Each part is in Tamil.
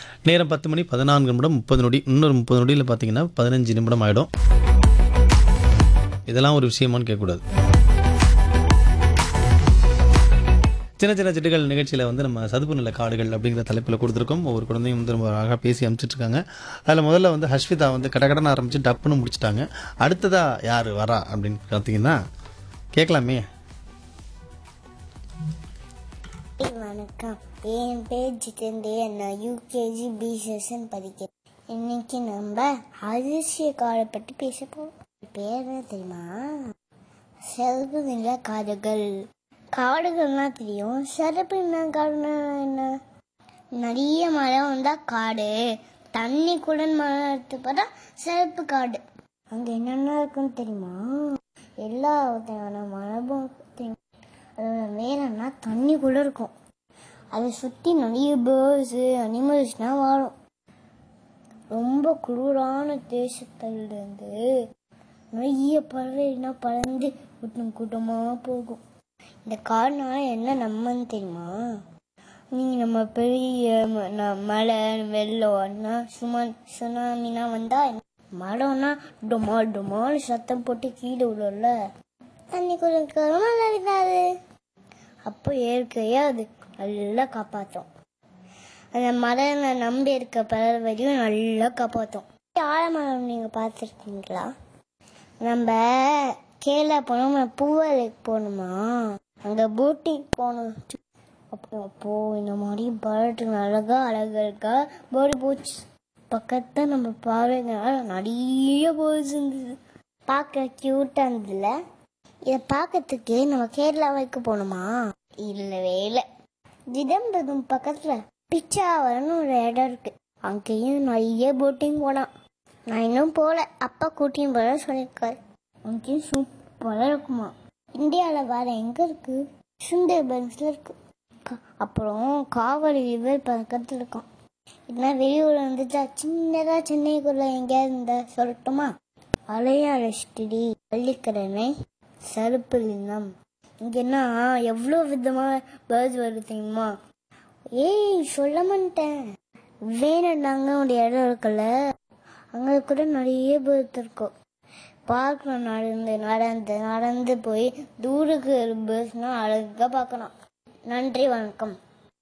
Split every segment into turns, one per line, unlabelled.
நேரம் பத்து மணி பதினான்கு நிமிடம் முப்பது நொடி இன்னொரு முப்பது நொடியில் பார்த்தீங்கன்னா பதினஞ்சு நிமிடம் ஆகிடும் இதெல்லாம் ஒரு விஷயமான்னு கேட்கக்கூடாது சின்ன சின்ன சிட்டுகள் நிகழ்ச்சியில் வந்து நம்ம சதுப்பு நில காடுகள் அப்படிங்கிற தலைப்பில் கொடுத்துருக்கோம் ஒவ்வொரு குழந்தையும் வந்து ரொம்ப அழகாக பேசி அனுப்பிச்சிட்டு இருக்காங்க அதில் முதல்ல வந்து ஹஷ்விதா வந்து கடகடன்னு ஆரம்பித்து டப்புன்னு முடிச்சிட்டாங்க அடுத்ததா யார் வரா அப்படின்னு பார்த்தீங்கன்னா கேட்கலாமே
வணக்கம் என் பேர் ஜிதேந்திரன் நான் யூகேஜி பி செஷன் படிக்கிறேன் இன்னைக்கு நம்ம அதிசய காடை பற்றி பேச போறோம் பேர் என்ன தெரியுமா சிறப்பு நில காடுகள் காடுகள்லாம் தெரியும் சிறப்பு நில காடுனா என்ன நிறைய மரம் வந்தா காடு தண்ணி கூட மரம் எடுத்து பார்த்தா சிறப்பு காடு அங்க என்னென்ன இருக்குன்னு தெரியுமா எல்லா விதமான மரபும் தெரியும் அதோட வேறன்னா தண்ணி கூட இருக்கும் அதை சுற்றி நிறைய பேர்ட்ஸு அனிமல்ஸ்லாம் வாழும் ரொம்ப குளிரான தேசத்துலேருந்து நிறைய பறவைலாம் பறந்து கூட்டம் கூட்டமாக போகும் இந்த காடுனால என்ன நம்மன்னு தெரியுமா நீங்கள் நம்ம பெரிய ம- ந- மழை வெள்ளம்னா சும சுனாமினா வந்தால் மரம்னா டொமா டொமான்னு சத்தம் போட்டு கீழே விடும்ல தண்ணி குளிர்க்கிறோமா நடிக்காது அப்போ இயற்கையாக அது நல்லா காப்பாற்றும் அந்த மரங்களை நம்பி இருக்க பறவையும் நல்லா காப்பாற்றும் ஆலமரம் நீங்கள் பார்த்துருக்கீங்களா நம்ம கேரளா போனோம் பூவலுக்கு போகணுமா அங்கே போட்டிங் போகணும் அப்போ அப்போ இந்த மாதிரி பரட்டுங்க அழகா அழகா இருக்கா போடி போச்சு பக்கத்தில் நம்ம பார்வைங்கனால நிறைய போச்சு இருந்தது பார்க்க க்யூட்டாக இருந்ததுல இதை பார்க்கறதுக்கு நம்ம கேரளாவுக்கு போகணுமா இல்லவே இல்லை ஜிதம்பரம் பக்கத்தில் பிச்சாவரம்னு ஒரு இடம் இருக்கு அங்கேயும் நிறைய போட்டிங் போனான் நான் இன்னும் போகல அப்பா கூட்டியும் போல சொல்லியிருக்காரு அங்கேயும் சூப்பராக இருக்குமா இந்தியாவில் வேற எங்கே இருக்கு சுந்தர்பன்ஸில் இருக்கு க- அப்புறம் காவிரி ரிவர் பக்கத்தில் இருக்கும் இதெல்லாம் வெளியூர் வந்துச்சா சின்னதாக சென்னைக்குள்ள எங்கேயாவது இருந்தா சொல்லட்டுமா அலையாள ஸ்டிடி பள்ளிக்கரணை சருப்பு லிங்கம் இங்கன்னா எவ்வளோ விதமாக பேர்ட்ஸ் வருது தெரியுமா ஏய் சொல்ல மாட்டேன் வேணுண்டாங்க ஒரு இடம் இருக்குல்ல அங்கே கூட நிறைய பேர்த் இருக்கும் பார்க்கலாம் நடந்து நடந்து நடந்து போய் தூருக்கு பேர்ஸ்னால் அழகாக பார்க்கலாம் நன்றி வணக்கம்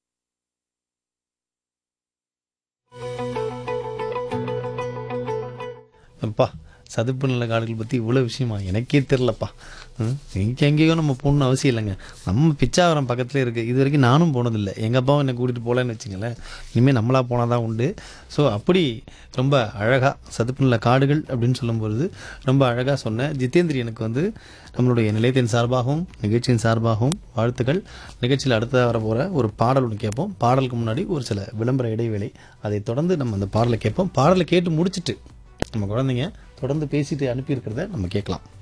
அப்பா சதுப்பு நில காடுகள் பற்றி இவ்வளோ விஷயமா எனக்கே தெரிலப்பா இங்கே எங்கேயோ நம்ம போகணும்னு அவசியம் இல்லைங்க நம்ம பிச்சாவரம் பக்கத்தில் இருக்குது இது வரைக்கும் நானும் போனதில்லை எங்கள் அப்பாவும் என்னை கூட்டிகிட்டு போகலன்னு வச்சுங்களேன் இனிமேல் நம்மளாக போனால் தான் உண்டு ஸோ அப்படி ரொம்ப அழகாக சதுப்பு நில காடுகள் அப்படின்னு சொல்லும்பொழுது ரொம்ப அழகாக சொன்ன ஜிதேந்திரி எனக்கு வந்து நம்மளுடைய நிலையத்தின் சார்பாகவும் நிகழ்ச்சியின் சார்பாகவும் வாழ்த்துக்கள் நிகழ்ச்சியில் அடுத்த வர போகிற ஒரு பாடல் ஒன்று கேட்போம் பாடலுக்கு முன்னாடி ஒரு சில விளம்பர இடைவேளை அதை தொடர்ந்து நம்ம அந்த பாடலை கேட்போம் பாடலை கேட்டு முடிச்சிட்டு நம்ம குழந்தைங்க தொடர்ந்து பேசிட்டு அனுப்பியிருக்கிறத நம்ம கேட்கலாம்